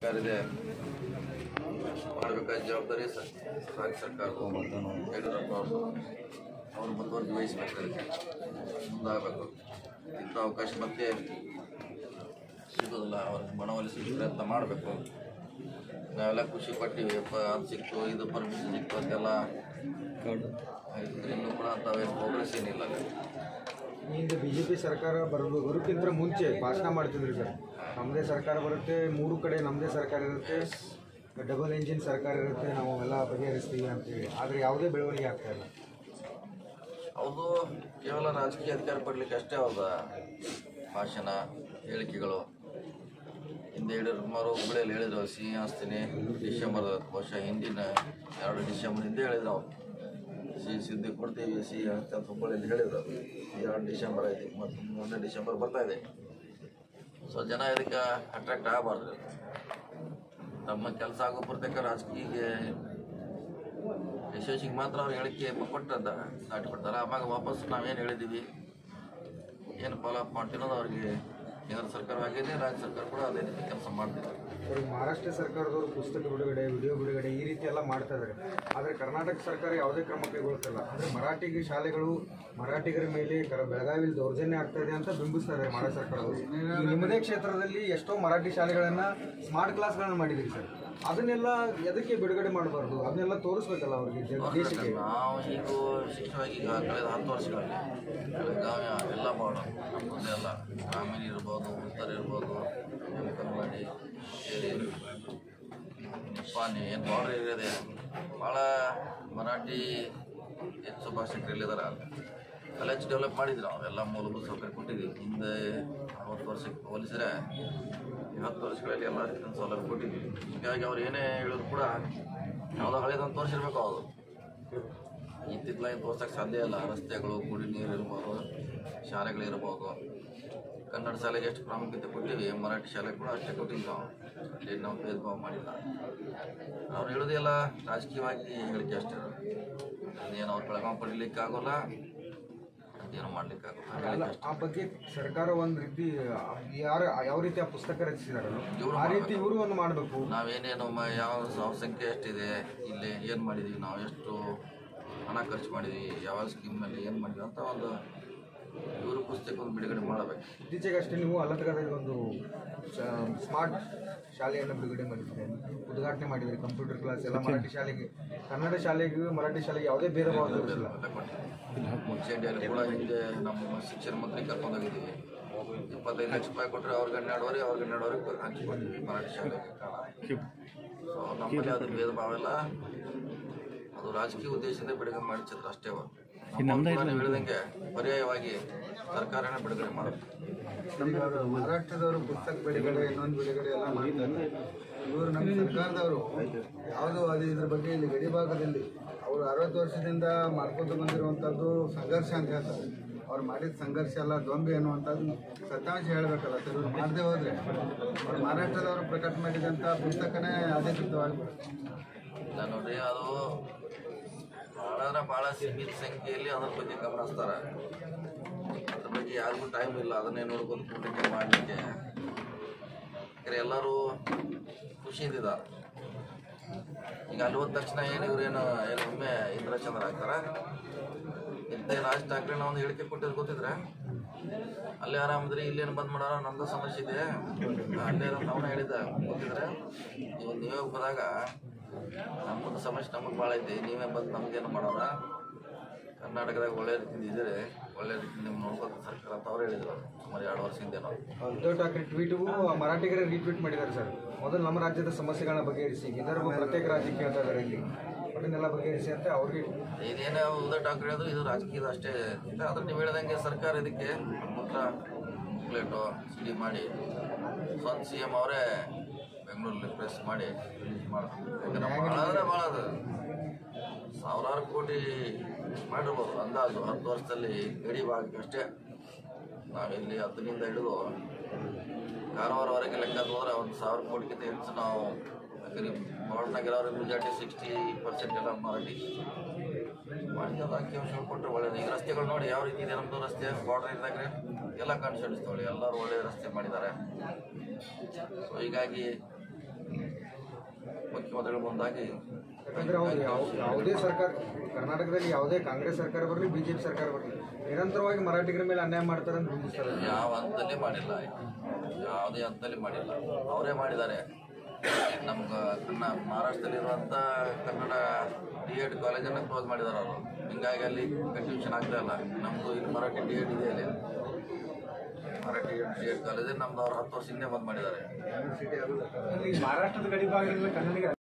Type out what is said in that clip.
ಸರ್ಕಾರ ಇದೆ ಮಾಡಬೇಕಾದ ಜವಾಬ್ದಾರಿ ಸ- ರಾಜ್ಯ ಸರ್ಕಾರದ್ದು ಯಡಿಯೂರಪ್ಪ ಅವ್ರದ್ದು ಅವ್ರು ಮುಂದುವರೆದು ವಹಿಸ್ಬೇಕು ಅದಕ್ಕೆ ಮುಂದಾಗಬೇಕು ಇಂಥ ಅವಕಾಶ ಮತ್ತೆ ಸಿಗೋದಿಲ್ಲ ಅವ್ರಿಗೆ ಮನವೊಲಿಸಿ ಪ್ರಯತ್ನ ಮಾಡಬೇಕು ನಾವೆಲ್ಲ ಖುಷಿ ಪಟ್ಟಿವಿ ಅಪ್ಪ ಅದು ಸಿಕ್ತು ಇದು ಪರ್ಮಿಷನ್ ಸಿಕ್ತು ಅಂತೆಲ್ಲ ಇನ್ನೂ ಕೂಡ ತಾವೇನು ಪ್ರೋಗ್ರೆಸ್ ಏನಿಲ್ಲ ಅಲ್ಲಿ. ಈಗ ಬಿ ಜೆ ಪಿ ಸರ್ಕಾರ ಬರೋದು ಬರೋಕ್ಕಿಂತ ಮುಂಚೆ ಭಾಷಣ ಮಾಡ್ತಿದ್ರಿ ಸರ್ ನಮ್ಮದೇ ಸರ್ಕಾರ ಬರುತ್ತೆ ಮೂರು ಕಡೆ ನಮ್ಮದೇ ಸರ್ಕಾರ ಇರುತ್ತೆ ಡಬಲ್ ಎಂಜಿನ್ ಸರ್ಕಾರ ಇರುತ್ತೆ ನಾವು ಎಲ್ಲ ಬಗೆಹರಿಸ್ತೀವಿ ಅಂತೇಳಿ ಆದರೆ ಯಾವುದೇ ಬೆಳವಣಿಗೆ ಆಗ್ತಾ ಇಲ್ಲ ಹೌದು ಕೇವಲ ರಾಜಕೀಯ ಅಧಿಕಾರ ಪಡ್ಲಿಕ್ಕೆ ಅಷ್ಟೇ ಹೌದ ಭಾಷಣ ಹೇಳಿಕೆಗಳು ಹಿಂದೆ ಯಡಿಯೂರಪ್ಪನವರು ಹುಬ್ಬಳ್ಳಿಯಲ್ಲಿ ಹೇಳಿದ್ರು ಸಿಹಿ ಹಚ್ತೀನಿ ಡಿಸೆಂಬರ್ ವರ್ಷ ಹಿಂದಿನ ಎರಡು ಡಿಸೆಂಬರ್ ಹಿಂದೆ ಹೇಳಿದ್ರು ಅವ್ರು ಸಿಹಿ ಸುದ್ದಿ ಕೊಡ್ತೀವಿ ಸಿಹಿ ಹಚ್ತಿ ಅಂತ ಹುಬ್ಬಳ್ಳಿಯಲ್ಲಿ ಹೇಳಿದ್ರು ಎರಡು ಡಿಸೆಂಬರ್ ಐತಿ ಮತ್ತು ಮೊನ್ನೆ ಡಿಸೆಂಬರ್ ಬರ್ತಾ ಇದೆ ಸೊ ಜನ ಇದಕ್ಕೆ ಅಟ್ರಾಕ್ಟ್ ಆಗಬಾರ್ದು ನಮ್ಮ ಕೆಲಸ ಆಗೋ ಪ್ರತ್ಯೇಕ ರಾಜಕೀಯ ಯಶಸ್ಸಿಗೆ ಮಾತ್ರ ಅವ್ರು ಹೇಳಿಕೆ ಕೊಟ್ಟದ ದಾಟಿ ಕೊಡ್ತಾರೆ ಆವಾಗ ವಾಪಸ್ ನಾವೇನು ಹೇಳಿದ್ದೀವಿ ಏನು ಫಾಲೋ ಅಪ್ ಮಾಡ್ತೀವಿ ಅನ್ನೋದು ಅವ್ರಿಗೆ ಕೇಂದ್ರ ಸರ್ಕಾರವಾಗಿದೆ ರಾಜ್ಯ ಸರ್ಕಾರ ಕೂಡ ಅದೇ ರೀತಿ ಕೆಲಸ ಮಾಡ್ತಿದ್ದಾರೆ ಅವ್ರಿಗೆ ಮಹಾರಾಷ್ಟ್ರ ಸರ್ಕಾರದವರು ಪುಸ್ತಕ ಬಿಡುಗಡೆ ವಿಡಿಯೋ ಬಿಡುಗಡೆ ಈ ರೀತಿ ಎಲ್ಲ ಮಾಡ್ತಾ ಇದ್ದಾರೆ ಆದರೆ ಕರ್ನಾಟಕ ಸರ್ಕಾರ ಯಾವುದೇ ಕ್ರಮ ಕೈಗೊಳ್ತಿಲ್ಲ ಅಂದರೆ ಮರಾಠಿಗೆ ಶಾಲೆಗಳು ಮರಾಠಿಗರ ಮೇಲೆ ಕರ ಬೆಳಗಾವಿಯಲ್ಲಿ ದೌರ್ಜನ್ಯ ಆಗ್ತಾ ಇದೆ ಅಂತ ಬಿಂಬಿಸ್ತಾ ಇದ್ದಾರೆ ಮಹಾರಾಷ್ಟ್ರ ಸರ್ಕಾರದವರು ಈಗ ನಿಮ್ಮದೇ ಕ್ಷೇತ್ರದಲ್ಲಿ ಎಷ್ಟೋ ಮರಾಠಿ ಶಾಲೆಗಳನ್ನು ಸ್ಮಾರ್ಟ್ ಕ್ಲಾಸ್ಗಳನ್ನು ಮಾಡಿದ್ದೀರಿ ಸರ್ ಅದನ್ನೆಲ್ಲ ಎದಕ್ಕೆ ಬಿಡುಗಡೆ ಮಾಡಬಾರ್ದು ಅದನ್ನೆಲ್ಲ ತೋರಿಸ್ಬೇಕಲ್ಲ ಅವ್ರಿಗೆ ಜನ- ದೇಶಕ್ಕೆ ನಾವು ಈಗ ಶಿಕ್ಷಣವಾಗಿ ಈಗ ಕಳೆದ ಹತ್ತು ವರ್ಷಗಳಲ್ಲಿ ಬೆಳಗಾವಿ ಎಲ್ಲ ಮಾಡೋಣ ನಮ್ಮದೇ ಅಲ್ಲ ಗ್ರಾಮೀಣ ಇರ್ಬೋದು ಉತ್ತರ ಇರ್ಬೋದು ಎಮ್ ಕಲ್ಮಾಡಿ ಕೇರಿ ನಿಪ್ಪಾಣಿ ಏನು ಬಾರ್ಡರ್ ಏರಿಯಾ ಇದೆ ಭಾಳ ಮರಾಠಿ ಹೆಚ್ಚು ಭಾಷಿಕರಿಲ್ಲಿದ್ದಾರೆ ಕಾಲೇಜ್ ಡೆವಲಪ್ ಮಾಡಿದ್ರು ನಾವು ಎಲ್ಲ ಮೂಲಭೂತ ಸೌಕರ್ಯ ಕೊಟ್ಟಿದ್ದೀವಿ ಹಿಂದೆ ಅರವತ್ತು ವರ್ಷಕ್ಕೆ ಹೋಲಿಸಿದ್ರೆ ಈ ಹತ್ತು ವರ್ಷಗಳಲ್ಲಿ ಎಲ್ಲ ರೀತಿಯ ಸೌಲಭ್ಯ ಕೊಟ್ಟಿದ್ದೀವಿ ಹೀಗಾಗಿ ಅವ್ರು ಏನೇ ಹೇಳಿದ್ರು ಕೂಡ ಯಾವುದೋ ಹಳೇದನ್ನು ತೋರಿಸಿರ್ಬೇಕು ಅವರು ಇತ್ತಿತ್ತಲಾಗಿ ತೋರ್ಸಕ್ಕೆ ಸಾಧ್ಯ ಇಲ್ಲ ರಸ್ತೆಗಳು ಕುಡಿ ನೀರು ಇರ್ಬೋದು ಶಾಲೆಗಳಿರ್ಬೋದು ಕನ್ನಡ ಶಾಲೆಗೆ ಎಷ್ಟು ಪ್ರಾಮುಖ್ಯತೆ ಕೊಟ್ಟಿವಿ ಮರಾಠಿ ಶಾಲೆಗೆ ಕೂಡ ಅಷ್ಟೇ ಕೊಟ್ಟಿವಿ ನಾವು ಅಲ್ಲಿ ನಾವು ಭೇದ ಭಾವ ಮಾಡಿಲ್ಲ ಅವ್ರು ಹೇಳೋದೆಲ್ಲ ರಾಜಕೀಯವಾಗಿ ಹೇಳಿಕೆ ಅಷ್ಟೇ ಅದೇನು ಅವ್ರು ಬೆಳಗಾವಿ ಪಡಿಲಿಕ್ಕೆ ಆಗೋಲ್ಲ ಅದೇನು ಮಾಡ್ಲಿಕ್ಕೆ ಆಗೋಲ್ಲ ಅಲ್ಲ ಹೇಳಿಕೆ ಅಷ್ಟೇ ಆ ಬಗ್ಗೆ ಸರ್ಕಾರ ಒಂದು ರೀತಿ ಯಾರು ಯಾವ ರೀತಿ ಆ ಪುಸ್ತಕ ರಚಿಸಿದಾರಲ್ಲ ಇವ್ರು ಆ ರೀತಿ ಇವರು ಒಂದು ಮಾಡಬೇಕು ನಾವೇನೇನು ಮ- ಯಾವ ಸ- ಸಂಖ್ಯೆ ಎಷ್ಟಿದೆ ಇಲ್ಲಿ ಏನು ಮಾಡಿದ್ದೀವಿ ನಾವು ಎಷ್ಟು ಹಣ ಖರ್ಚು ಮಾಡಿದ್ವಿ ಯಾವ ಸ್ಕೀಮ್ನಲ್ಲಿ ಏನು ಮಾಡಿದ್ವಿ ಅಂತ ಒಂದು ಇವರು ಪುಸ್ತಕ ಒಂದು ಬಿಡುಗಡೆ ಮಾಡಬೇಕು ಇತ್ತೀಚೆಗಷ್ಟೇ ನೀವು ಅಲ್ಲಂತಗದಲ್ಲಿ ಒಂದು ಸ್ಮಾರ್ಟ್ ಶಾಲೆಯನ್ನು ಬಿಡುಗಡೆ ಮಾಡಿದ್ದೀರಿ ಉದ್ಘಾಟನೆ ಮಾಡಿದ್ರಿ ಕಂಪ್ಯೂಟರ್ ಕ್ಲಾಸ್ ಎಲ್ಲ ಮರಾಠಿ ಶಾಲೆಗೆ ಕನ್ನಡ ಶಾಲೆಗೆ ಮರಾಠಿ ಶಾಲೆಗೆ ಯಾವುದೇ ಭೇದ ಭಾವ ತೋರಿಸಿಲ್ಲ ಮುನ್ಸಿಪಾಲ್ಟಿಯಲ್ಲಿ ಕೂಡ ಹಿಂದೆ ನಮ್ಮ ಶಿಕ್ಷಣ ಮಂತ್ರಿ ಕರ್ಕೊಂಡು ಹೋಗಿದ್ದೀವಿ ಇಪ್ಪತ್ತೈದು ಲಕ್ಷ ರೂಪಾಯಿ ಕೊಟ್ಟರೆ ಅವ್ರಿಗೆ ಹನ್ನೆರಡುವರೆ ಅವ್ರಿಗೆ ಹನ್ನೆರಡುವರೆ ಹಂಚಿಕೊಡ್ತೀವಿ ಮರಾಠಿ ಶಾಲೆಗೆ ಸೊ ನಮ್ಮಲ್ಲಿ ಅದು ಭೇದ ಭಾವ ಇಲ್ಲ ಅದು ರಾಜಕೀಯ ಉದ್ದೇಶದಿಂದ ಬಿಡುಗಡೆ ಮಾಡಿ ಚಿತ್ರ ಅಷ್ಟೇ ಅವ. ನಮ್ಮ ಕೂಡ ನೀವು ಹೇಳಿದಂಗೆ ಪರ್ಯಾಯವಾಗಿ ಸರ್ಕಾರನೇ ಬಿಡುಗಡೆ ಮಾಡುತ್ತೆ ಈಗ ಮಹಾರಾಷ್ಟ್ರದವರು ಪುಸ್ತಕ ಬಿಡುಗಡೆ ಇನ್ನೊಂದು ಬಿಡುಗಡೆ ಎಲ್ಲ ಮಾಡ್ತಾರೆ ಇವರು ನಮ್ಮ ಸರ್ಕಾರದವರು ಯಾವುದು ಅದು ಇದ್ರ ಬಗ್ಗೆ ಇಲ್ಲಿ ಗಡಿ ಭಾಗದಲ್ಲಿ ಅವರು ಅರವತ್ತು ವರ್ಷದಿಂದ ಮಾಡ್ಕೊಂಡು ಬಂದಿರುವಂಥದ್ದು ಸಂಘರ್ಷ ಅಂತ ಹೇಳ್ತಾರೆ ಅವ್ರು ಮಾಡಿದ ಸಂಘರ್ಷ ಎಲ್ಲ ದೊಂಬಿ ಅನ್ನುವಂಥದ್ದು ಸತ್ಯಾಂಶ ಹೇಳಬೇಕಲ್ಲ ಸರ್ ಇವ್ರು ಮಾಡದೆ ಹೋದರೆ ಅವ್ರು ಮಹಾರಾಷ್ಟ್ರದವರು ಪ್ರಕಟ ಮಾಡಿದಂಥ ಪುಸ್ತಕನೇ ಅಧಿಕೃತವಾಗಿ ಇಲ್ಲ ನೋಡ್ರಿ ಅದು ಭಾಳ ಅಂದ್ರೆ ಭಾಳ ಸೀಮಿತ ಸಂಖ್ಯೆಯಲ್ಲಿ ಅದ್ರ ಬಗ್ಗೆ ಗಮನ ಹಚ್ತಾರೆ ಅದ್ರ ಬಗ್ಗೆ ಯಾರಿಗೂ ಟೈಮ್ ಇಲ್ಲ ಅದನ್ನೇ ನೋಡ್ಕೊಂಡು ಕೂಟಕ್ಕೆ ಮಾಡಲಿಕ್ಕೆ ಯಾಕಂದ್ರೆ ಎಲ್ಲರೂ ಖುಷಿಯಿಂದಿದ್ದಾರೆ ಈಗ ಅಲ್ಲಿ ಹೋದ ತಕ್ಷಣ ಏನು ಇವ್ರೇನು ಏನು ಒಮ್ಮೆ ಇಂದ್ರಚಂದ್ರ ಆಗ್ತಾರ ಇಂಥ ರಾಜ್ ಠಾಕ್ರೆನ ಒಂದು ಹೇಳಿಕೆ ಕೊಟ್ಟಿದ್ದು ಗೊತ್ತಿದ್ರೆ ಅಲ್ಲೇ ಆರಾಮದ್ರಿ ಇಲ್ಲೇನು ಬಂದ್ ಮಾಡಾರ ನಮ್ದು ಸಮಸ್ಯೆ ಇದೆ ಅಲ್ಲೇ ಅವನ ಹೇಳಿದ ಗೊತ್ತಿದ್ರೆ ನೀವು ನೀವೇ ಹೋದಾಗ ನಮ್ಮದು ಸಮಸ್ಯೆ ನಮಗೆ ಭಾಳ ಐತಿ ನೀವೇ ಬಂದು ನಮ್ಗೇನು ಮಾಡೋರ ಕರ್ನಾಟಕದಾಗ ಒಳ್ಳೆ ರೀತಿಯಿಂದ ಇದ್ದೀರಿ ಒಳ್ಳೆ ರೀತಿಯಿಂದ ನಿಮ್ಗೆ ನೋಡ್ಬೇಕು ಸರ್ಕಾರ ಅಂತ ಅವ್ರು ಹೇಳಿದ್ರು ಸುಮಾರು ಎರಡು ವರ್ಷದಿಂದೇನೋ ಉದ್ಧವ್ ಠಾಕ್ರೆ ಟ್ವೀಟ್ಗೂ ಮರಾಠಿಗರೇ ರೀಟ್ವೀಟ್ ಮಾಡಿದ್ದಾರೆ ಸರ್ ಮೊದಲು ನಮ್ಮ ರಾಜ್ಯದ ಸಮಸ್ಯೆಗಳನ್ನ ಬಗೆಹರಿಸಿ ವಿದರ್ಭ ಪ್ರತ್ಯೇಕ ರಾಜ್ಯ ಕೇಳ್ತಾ ಇದ್ದಾರೆ ಇಲ್ಲಿ ಅದನ್ನೆಲ್ಲ ಬಗೆಹರಿಸಿ ಅಂತ ಅವ್ರಿಗೆ ಇದೇನೇ ಉದಯ ಠಾಕ್ರೆ ಅದು ಇದು ರಾಜಕೀಯದ ಅಷ್ಟೇ ಇಲ್ಲ ಆದ್ರೆ ನೀವು ಹೇಳ್ದಂಗೆ ಸರ್ಕಾರ ಇದಕ್ಕೆ ಮಾತ್ರ ಪ್ಲೇಟು ಸಿಡಿ ಮಾಡಿ ಸ್ವಂತ ಸಿ ಎಮ್ ಅವರೇ ಬೆಂಗಳೂರಲ್ಲಿ ಪ್ರೆಸ್ ಮಾಡಿ ರಿಲೀಸ್ ಮಾಡ್ತಾರೆ ಯಾಕಂದ್ರೆ ಭಾಳ ಅಂದ್ರೆ ಭಾಳ ಅದು ಸಾವಿರಾರು ಕೋಟಿ ಮಾಡಿರ್ಬೋದು ಅಂದಾಜು ಹತ್ತು ವರ್ಷದಲ್ಲಿ ಗಡಿ ಭಾಗಕ್ಕೆ ಅಷ್ಟೇ ನಾವಿಲ್ಲಿ ಹತ್ತರಿಂದ ಹಿಡಿದು ಕಾರವಾರವರೆಗೆ ಲೆಕ್ಕ ಹೋದ್ರೆ ಒಂದು ಸಾವಿರ ಕೋಟಿಗಿಂತ ಹೆಚ್ಚು ನಾವು ಯಾಕಂದ್ರೆ ಬಾರ್ಡ್ನಾಗ ಇರೋರು ಮೆಜಾರಿಟಿ ಸಿಕ್ಸ್ಟಿ ಪರ್ಸೆಂಟ್ ಎಲ್ಲ ಮರಾಠಿ ಮಾಡಿದ ಅಂಕಿಅಂಶಗಳು ಕೊಟ್ಟರೆ ಒಳ್ಳೇದು ಈಗ ರಸ್ತೆಗಳು ನೋಡಿ ಯಾವ ರೀತಿ ಇದೆ ನಮ್ಮದು ರಸ್ತೆ ಬಾರ್ಡರ್ ಇದ್ದಾಗ ಎಲ್ಲ ಕಾನ್ಸ್ಟಿಟ್ಯೂನ್ಸ್ ತೊಗೊಳ್ಳಿ ಎಲ್ಲರೂ ಒಳ್ಳೆ ರಸ್ತೆ ಮಾಡಿದ್ದಾರೆ ಸೊ ಹೀಗಾಗಿ ಮುಖ್ಯಮಂತ್ರಿಗಳ ಮುಂದಾಗಿ ಯಾಕಂದ್ರೆ ಅವ್ರು ಯಾವ ಯಾವುದೇ ಸರ್ಕಾರ ಕರ್ನಾಟಕದಲ್ಲಿ ಯಾವುದೇ ಕಾಂಗ್ರೆಸ್ ಸರ್ಕಾರ ಬರಲಿ ಬಿಜೆಪಿ ಸರ್ಕಾರ ಬರಲಿ ನಿರಂತರವಾಗಿ ಮರಾಠಿಗರ ಮೇಲೆ ಅನ್ಯಾಯ ಮಾಡ್ತಾರೆ ಅಂತ ಬಿಂಬಿಸ್ತಾರೆ ಯಾವ ಹಂತದಲ್ಲಿ ಮಾಡಿಲ್ಲ ಯಾವುದೇ ಹಂತದಲ್ಲಿ ಮಾಡಿಲ್ಲ ಅವರೇ ಮಾಡಿದ್ದಾರೆ ನಮ್ಗೆ ಕನ್ನ ಮಹಾರಾಷ್ಟ್ರದಲ್ಲಿರುವಂಥ ಕನ್ನಡ ಡಿ ಎಡ್ ಕಾಲೇಜನ್ನು ಕ್ಲೋಸ್ ಮಾಡಿದ್ದಾರೆ ಅವರು ಹಿಂಗಾಗಿ ಅಲ್ಲಿ ಕನ್ಫ್ಯೂಷನ್ ಆಗ್ತಾ ಇಲ್ಲ ನಮ್ಮದು ಇಲ್ಲಿ ಮರಾಠಿ ಡಿ ಎಡ್ ಇದೆ ಅಲ್ಲಿ ಮರಾಠಿ ಡಿ ಎಡ್ ಕಾಲೇಜ್ ನಮ್ದು ಅವ್ರು ಹತ್ತು ವರ್ಷ ಹಿಂದೆ ಬಂದ್ ಮಾಡಿದ್ದಾರೆ ಯೂನಿವರ್ಸಿಟಿ ಆಗೋದು ಮಹಾರಾಷ್ಟ್ರದ ಗಡಿ ಭಾಗದಿಂದ ಕನ್ನಡಿಗರ